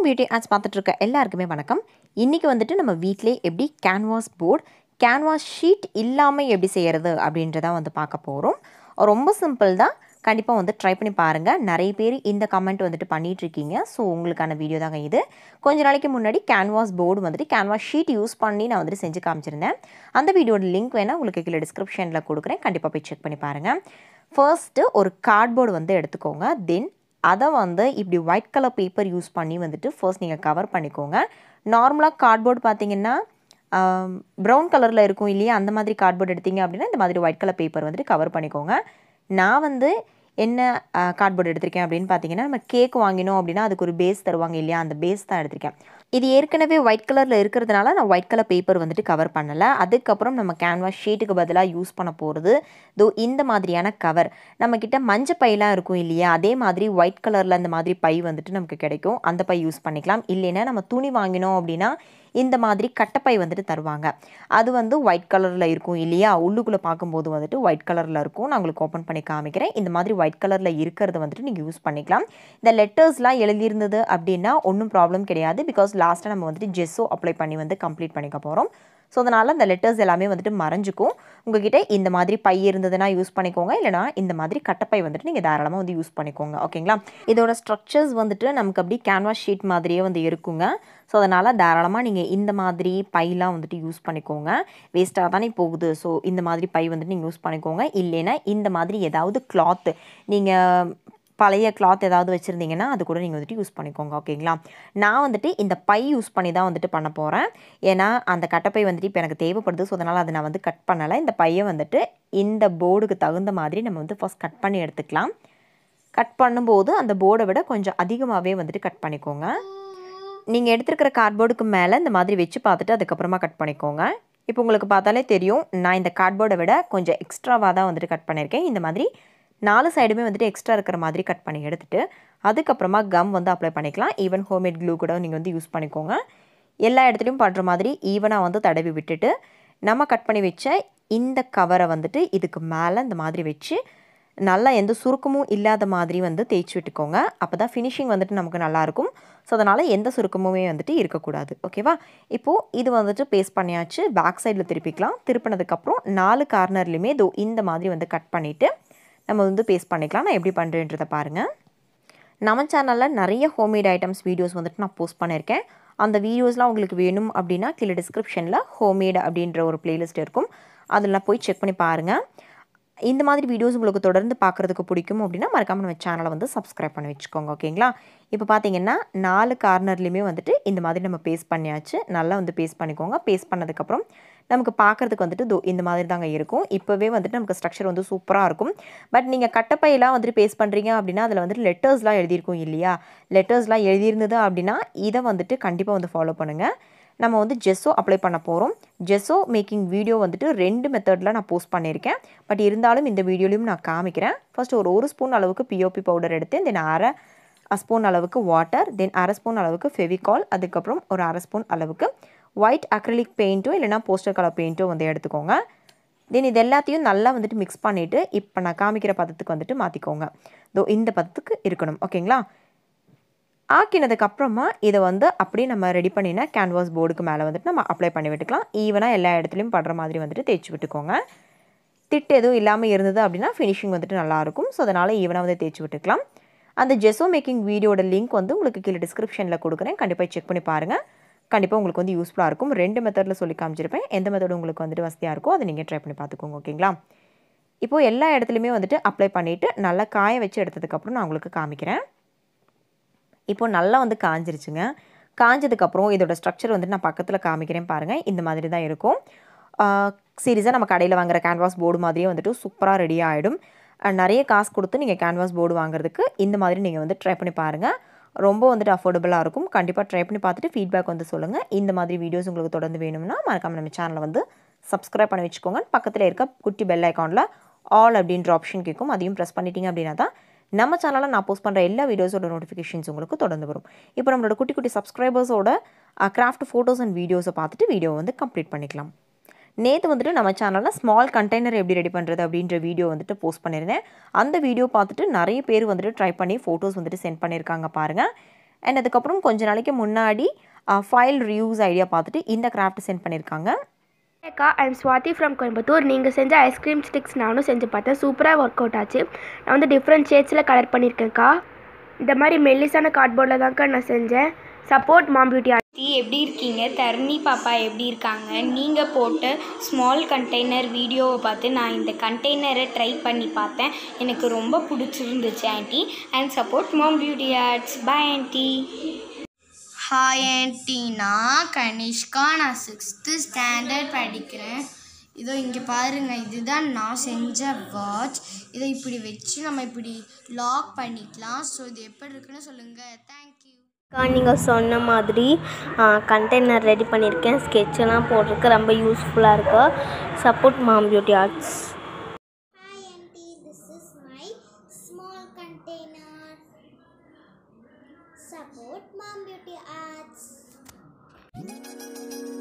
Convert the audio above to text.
Beauty arts பார்த்துட்டு இருக்க எல்லாருக்குமே வணக்கம் இன்றைக்கி வந்துட்டு நம்ம வீட்டிலே எப்படி கேன்வாஸ் போர்டு கேன்வாஸ் ஷீட் இல்லாமல் எப்படி செய்கிறது அப்படின்றத வந்து பார்க்க போகிறோம் ரொம்ப சிம்பிள் தான் கண்டிப்பாக வந்து ட்ரை பண்ணி பாருங்கள் நிறைய பேர் இந்த கமெண்ட் வந்துட்டு பண்ணிட்டு இருக்கீங்க ஸோ உங்களுக்கான வீடியோ தாங்க இது கொஞ்ச நாளைக்கு முன்னாடி கேன்வாஸ் போர்டு வந்துட்டு கேன்வாஸ் ஷீட் யூஸ் பண்ணி நான் வந்துட்டு செஞ்சு காமிச்சிருந்தேன் அந்த வீடியோட லிங்க் வேணால் உங்களுக்கு கீழே டிஸ்கிரிப்ஷனில் கொடுக்குறேன் கண்டிப்பாக போய் செக் பண்ணி பாருங்கள் ஃபர்ஸ்ட்டு ஒரு கார்ட்போர்டு வந்து எடுத்துக்கோங்க தென் அதை வந்து இப்படி ஒயிட் கலர் பேப்பர் யூஸ் பண்ணி வந்துட்டு ஃபர்ஸ்ட் நீங்கள் கவர் பண்ணிக்கோங்க நார்மலாக கார்ட்போர்டு பார்த்தீங்கன்னா ப்ரௌன் கலரில் இருக்கும் இல்லையா அந்த மாதிரி கார்ட்போர்டு எடுத்தீங்க அப்படின்னா இந்த மாதிரி ஒயிட் கலர் பேப்பர் வந்துட்டு கவர் பண்ணிக்கோங்க நான் வந்து என்ன கார்ட்போர்டு எடுத்திருக்கேன் அப்படின்னு பார்த்தீங்கன்னா நம்ம கேக் வாங்கினோம் அப்படின்னா அதுக்கு ஒரு பேஸ் தருவாங்க இல்லையா அந்த பேஸ் தான் எடுத்திருக்கேன் இது ஏற்கனவே ஒயிட் கலரில் இருக்கிறதுனால நான் ஒயிட் கலர் பேப்பர் வந்துட்டு கவர் பண்ணலை அதுக்கப்புறம் நம்ம கேன்வாஸ் ஷீட்டுக்கு பதிலாக யூஸ் பண்ண போகிறது தோ இந்த மாதிரியான கவர் நம்மக்கிட்ட மஞ்சள் பையெல்லாம் இருக்கும் இல்லையா அதே மாதிரி ஒயிட் கலரில் அந்த மாதிரி பை வந்துட்டு நமக்கு கிடைக்கும் அந்த பை யூஸ் பண்ணிக்கலாம் இல்லைன்னா நம்ம துணி வாங்கினோம் அப்படின்னா இந்த மாதிரி கட்டப்பை வந்துட்டு தருவாங்க அது வந்து ஒயிட் கலரில் இருக்கும் இல்லையா உள்ளுக்குள்ளே பார்க்கும்போது வந்துட்டு ஒயிட் கலரில் இருக்கும் நான் உங்களுக்கு ஓப்பன் பண்ணி காமிக்கிறேன் இந்த மாதிரி ஒயிட் கலரில் இருக்கிறத வந்துட்டு நீங்கள் யூஸ் பண்ணிக்கலாம் இந்த லெட்டர்ஸ்லாம் எழுதியிருந்தது அப்படின்னா ஒன்றும் ப்ராப்ளம் கிடையாது பிகாஸ் லாஸ்ட்டாக நம்ம வந்துட்டு ஜெஸ்ஸோ அப்ளை பண்ணி வந்து கம்ப்ளீட் பண்ணிக்க போகிறோம் ஸோ அதனால் அந்த லெட்டர்ஸ் எல்லாமே வந்துட்டு மறைஞ்சிக்கும் உங்ககிட்ட இந்த மாதிரி பை இருந்ததுன்னா யூஸ் பண்ணிக்கோங்க இல்லைனா இந்த மாதிரி கட்டப்பை வந்துட்டு நீங்கள் தாராளமாக வந்து யூஸ் பண்ணிக்கோங்க ஓகேங்களா இதோட ஸ்ட்ரக்சர்ஸ் வந்துட்டு நமக்கு அப்படி கேன்வாஸ் ஷீட் மாதிரியே வந்து இருக்குங்க ஸோ அதனால் தாராளமாக நீங்கள் இந்த மாதிரி பைலாம் வந்துட்டு யூஸ் பண்ணிக்கோங்க வேஸ்ட்டாக தானே போகுது ஸோ இந்த மாதிரி பை வந்துட்டு நீங்கள் யூஸ் பண்ணிக்கோங்க இல்லைன்னா இந்த மாதிரி ஏதாவது கிளாத்து நீங்கள் பழைய கிளாத் ஏதாவது வச்சுருந்தீங்கன்னா அது கூட நீங்கள் வந்துட்டு யூஸ் பண்ணிக்கோங்க ஓகேங்களா நான் வந்துட்டு இந்த பை யூஸ் பண்ணி தான் வந்துட்டு பண்ண போகிறேன் ஏன்னா அந்த கட்டப்பை வந்துட்டு இப்போ எனக்கு தேவைப்படுது ஸோ அதனால் அதை நான் வந்து கட் பண்ணலை இந்த பையை வந்துட்டு இந்த போர்டுக்கு தகுந்த மாதிரி நம்ம வந்து ஃபஸ்ட் கட் பண்ணி எடுத்துக்கலாம் கட் பண்ணும்போது அந்த போர்டை விட கொஞ்சம் அதிகமாகவே வந்துட்டு கட் பண்ணிக்கோங்க நீங்கள் எடுத்துருக்கிற கார்ட்போர்டுக்கு மேலே இந்த மாதிரி வச்சு பார்த்துட்டு அதுக்கப்புறமா கட் பண்ணிக்கோங்க இப்போ உங்களுக்கு பார்த்தாலே தெரியும் நான் இந்த கார்ட்போர்டை விட கொஞ்சம் எக்ஸ்ட்ராவாக தான் வந்துட்டு கட் பண்ணியிருக்கேன் இந்த மாதிரி நாலு சைடுமே வந்துட்டு எக்ஸ்ட்ரா இருக்கிற மாதிரி கட் பண்ணி எடுத்துகிட்டு அதுக்கப்புறமா கம் வந்து அப்ளை பண்ணிக்கலாம் ஈவன் ஹோம்மேட் க்ளூ கூட நீங்கள் வந்து யூஸ் பண்ணிக்கோங்க எல்லா இடத்துலையும் பண்ணுற மாதிரி ஈவனாக வந்து தடவி விட்டுட்டு நம்ம கட் பண்ணி வச்ச இந்த கவரை வந்துட்டு இதுக்கு மேலே இந்த மாதிரி வச்சு நல்லா எந்த சுருக்கமும் இல்லாத மாதிரி வந்து தேய்ச்சி விட்டுக்கோங்க அப்போ தான் ஃபினிஷிங் வந்துட்டு நமக்கு நல்லாயிருக்கும் ஸோ அதனால் எந்த சுருக்கமுமே வந்துட்டு இருக்கக்கூடாது ஓகேவா இப்போது இது வந்துட்டு பேஸ்ட் பண்ணியாச்சு பேக் சைடில் திருப்பிக்கலாம் திருப்பினதுக்கப்புறம் நாலு கார்னர்லையுமே இதோ இந்த மாதிரி வந்து கட் பண்ணிவிட்டு நம்ம வந்து பேஸ்ட் பண்ணிக்கலாம் நான் எப்படி பண்ணுறேன்றதை பாருங்கள் நம்ம சேனலில் நிறைய ஹோம்மேட் ஐட்டம்ஸ் வீடியோஸ் வந்துட்டு நான் போஸ்ட் பண்ணியிருக்கேன் அந்த வீடியோஸ்லாம் உங்களுக்கு வேணும் அப்படின்னா கீழே டிஸ்கிரிப்ஷனில் ஹோம்மேட் அப்படின்ற ஒரு பிளேலிஸ்ட் இருக்கும் அதில் போய் செக் பண்ணி பாருங்கள் இந்த மாதிரி வீடியோஸ் உங்களுக்கு தொடர்ந்து பார்க்குறதுக்கு பிடிக்கும் அப்படின்னா மறக்காமல் நம்ம சேனலை வந்து சப்ஸ்கிரைப் பண்ணி வச்சுக்கோங்க ஓகேங்களா இப்போ பார்த்தீங்கன்னா நாலு கார்னர்லேயுமே வந்துட்டு இந்த மாதிரி நம்ம பேஸ்ட் பண்ணியாச்சு நல்லா வந்து பேஸ்ட் பண்ணிக்கோங்க பேஸ்ட் பண்ணதுக்கப்புறம் நமக்கு பார்க்குறதுக்கு வந்துட்டு தோ இந்த மாதிரி தாங்க இருக்கும் இப்போவே வந்துட்டு நமக்கு ஸ்ட்ரக்சர் வந்து சூப்பராக இருக்கும் பட் நீங்கள் கட்டப்பையெல்லாம் வந்துட்டு பேஸ்ட் பண்ணுறீங்க அப்படின்னா அதில் வந்துட்டு லெட்டர்ஸ்லாம் எழுதியிருக்கும் இல்லையா லெட்டர்ஸ்லாம் எழுதியிருந்தது அப்படின்னா இதை வந்துட்டு கண்டிப்பாக வந்து ஃபாலோ பண்ணுங்கள் நம்ம வந்து ஜெஸ்ஸோ அப்ளை பண்ண போகிறோம் ஜெஸ்ஸோ மேக்கிங் வீடியோ வந்துட்டு ரெண்டு மெத்தடில் நான் போஸ்ட் பண்ணியிருக்கேன் பட் இருந்தாலும் இந்த வீடியோலையும் நான் காமிக்கிறேன் ஃபர்ஸ்ட் ஒரு ஒரு ஸ்பூன் அளவுக்கு பிஓபி பவுடர் எடுத்து தென் அரை ஸ்பூன் அளவுக்கு வாட்டர் தென் அரை ஸ்பூன் அளவுக்கு ஃபெவிகால் அதுக்கப்புறம் ஒரு அரை ஸ்பூன் அளவுக்கு ஒயிட் அக்ரிலிக் பெயிண்ட்டோ இல்லைனா போஸ்டர் கலர் பெயிண்ட்டோ வந்து எடுத்துக்கோங்க தென் இது எல்லாத்தையும் நல்லா வந்துட்டு மிக்ஸ் பண்ணிவிட்டு இப்போ நான் காமிக்கிற பதத்துக்கு வந்துட்டு மாற்றிக்கோங்க தோ இந்த பதத்துக்கு இருக்கணும் ஓகேங்களா ஆக்கினதுக்கு அப்புறமா இதை வந்து அப்படியே நம்ம ரெடி பண்ணினா கேன்வாஸ் போர்டுக்கு மேலே வந்துட்டு நம்ம அப்ளை பண்ணி விட்டுக்கலாம் ஈவனாக எல்லா இடத்துலையும் படுற மாதிரி வந்துட்டு தேய்ச்சி விட்டுக்கோங்க திட்டு எதுவும் இல்லாமல் இருந்தது அப்படின்னா ஃபினிஷிங் வந்துட்டு நல்லாயிருக்கும் ஸோ அதனால் ஈவனாக வந்து தேய்ச்சி விட்டுக்கலாம் அந்த ஜெஸோ மேக்கிங் வீடியோட லிங்க் வந்து உங்களுக்கு கீழே டிஸ்கிரிப்ஷனில் கொடுக்குறேன் கண்டிப்பாக செக் பண்ணி பாருங்கள் கண்டிப்பாக உங்களுக்கு வந்து யூஸ்ஃபுல்லாக இருக்கும் ரெண்டு மெத்தடில் சொல்லி காமிச்சிருப்பேன் எந்த மெத்தட் உங்களுக்கு வந்துட்டு வசதியாக இருக்கோ அதை நீங்கள் ட்ரை பண்ணி பார்த்துக்கோங்க ஓகேங்களா இப்போது எல்லா இடத்துலையுமே வந்துட்டு அப்ளை பண்ணிவிட்டு நல்லா காய வச்சு எடுத்ததுக்கப்புறம் நான் உங்களுக்கு காமிக்கிறேன் இப்போது நல்லா வந்து காஞ்சிருச்சுங்க காஞ்சதுக்கப்புறம் இதோட ஸ்ட்ரக்சர் வந்துட்டு நான் பக்கத்தில் காமிக்கிறேன் பாருங்கள் இந்த மாதிரி தான் இருக்கும் சீரியஸாக நம்ம கடையில் வாங்குற கேன்வாஸ் போர்டு மாதிரியே வந்துட்டு சூப்பராக ரெடி ஆகிடும் நிறைய காசு கொடுத்து நீங்கள் கேன்வாஸ் போர்டு வாங்குறதுக்கு இந்த மாதிரி நீங்கள் வந்து ட்ரை பண்ணி பாருங்கள் ரொம்ப வந்துட்டு அஃபோர்டபுளாக இருக்கும் கண்டிப்பாக ட்ரை பண்ணி பார்த்துட்டு ஃபீட்பேக் வந்து சொல்லுங்கள் இந்த மாதிரி வீடியோஸ் உங்களுக்கு தொடர்ந்து வேணும்னா மறக்காமல் நம்ம சேனலை வந்து சப்ஸ்கிரைப் பண்ணி வச்சுக்கோங்க பக்கத்தில் இருக்க குட்டி பெல் ஐக்கானில் ஆல் அப்படின்ற ஆப்ஷன் கேட்கும் அதையும் ப்ரெஸ் பண்ணிட்டீங்க அப்படின்னா தான் நம்ம சேனலில் நான் போஸ்ட் பண்ணுற எல்லா வீடியோஸோட நோட்டிஃபிகேஷன்ஸ் உங்களுக்கு தொடர்ந்து வரும் இப்போ நம்மளோட குட்டி குட்டி சப்ஸ்கிரைபர்ஸோட கிராஃப்ட் ஃபோட்டோஸ் அண்ட் வீடியோஸை பார்த்துட்டு வீடியோ வந்து கம்ப்ளீட் பண்ணிக்கலாம் நேற்று வந்துட்டு நம்ம சேனலில் ஸ்மால் கண்டெய்னர் எப்படி ரெடி பண்ணுறது அப்படின்ற வீடியோ வந்துட்டு போஸ்ட் பண்ணியிருந்தேன் அந்த வீடியோ பார்த்துட்டு நிறைய பேர் வந்துட்டு ட்ரை பண்ணி ஃபோட்டோஸ் வந்துட்டு சென்ட் பண்ணியிருக்காங்க பாருங்கள் அண்ட் அதுக்கப்புறம் கொஞ்ச நாளைக்கு முன்னாடி ஃபைல் ரியூஸ் ஐடியா பார்த்துட்டு இந்த கிராஃப்ட் சென்ட் பண்ணியிருக்காங்க அக்கா ஐம் ஸ்வாதி ஃப்ரம் கோயம்புத்தூர் நீங்கள் செஞ்ச ஐஸ்கிரீம் ஸ்டிக்ஸ் நானும் செஞ்சு பார்த்தேன் சூப்பராக ஒர்க் அவுட் ஆச்சு நான் வந்து டிஃப்ரெண்ட் ஷேட்ஸில் கலர் பண்ணியிருக்கேன்க்கா இந்த மாதிரி மெல்லிசான கார்ட்போர்டில் தான்க்கா நான் செஞ்சேன் சப்போர்ட் மாம் பியூட்டி டீ எப்படி இருக்கீங்க தர்ணி பாப்பா எப்படி இருக்காங்க நீங்கள் போட்ட ஸ்மால் கண்டெய்னர் வீடியோவை பார்த்து நான் இந்த கண்டெய்னரை ட்ரை பண்ணி பார்த்தேன் எனக்கு ரொம்ப பிடிச்சிருந்துச்சு auntie and support mom beauty arts bye auntie hi auntie நான் கனிஷ்கா நான் சிக்ஸ்த்து ஸ்டாண்டர்ட் படிக்கிறேன் இதோ இங்கே பாருங்க இதுதான் நான் செஞ்ச வாட்ச் இதை இப்படி வச்சு நம்ம இப்படி லாக் பண்ணிக்கலாம் ஸோ இது எப்படி இருக்குன்னு சொல்லுங்கள் தேங்க்யூ அக்கா நீங்கள் சொன்ன மாதிரி கண்டெய்னர் ரெடி பண்ணியிருக்கேன் ஸ்கெட்செல்லாம் போட்டிருக்கு ரொம்ப யூஸ்ஃபுல்லாக இருக்கு support mom beauty arts Hi auntie, this is my small container. Support Mom Beauty Arts.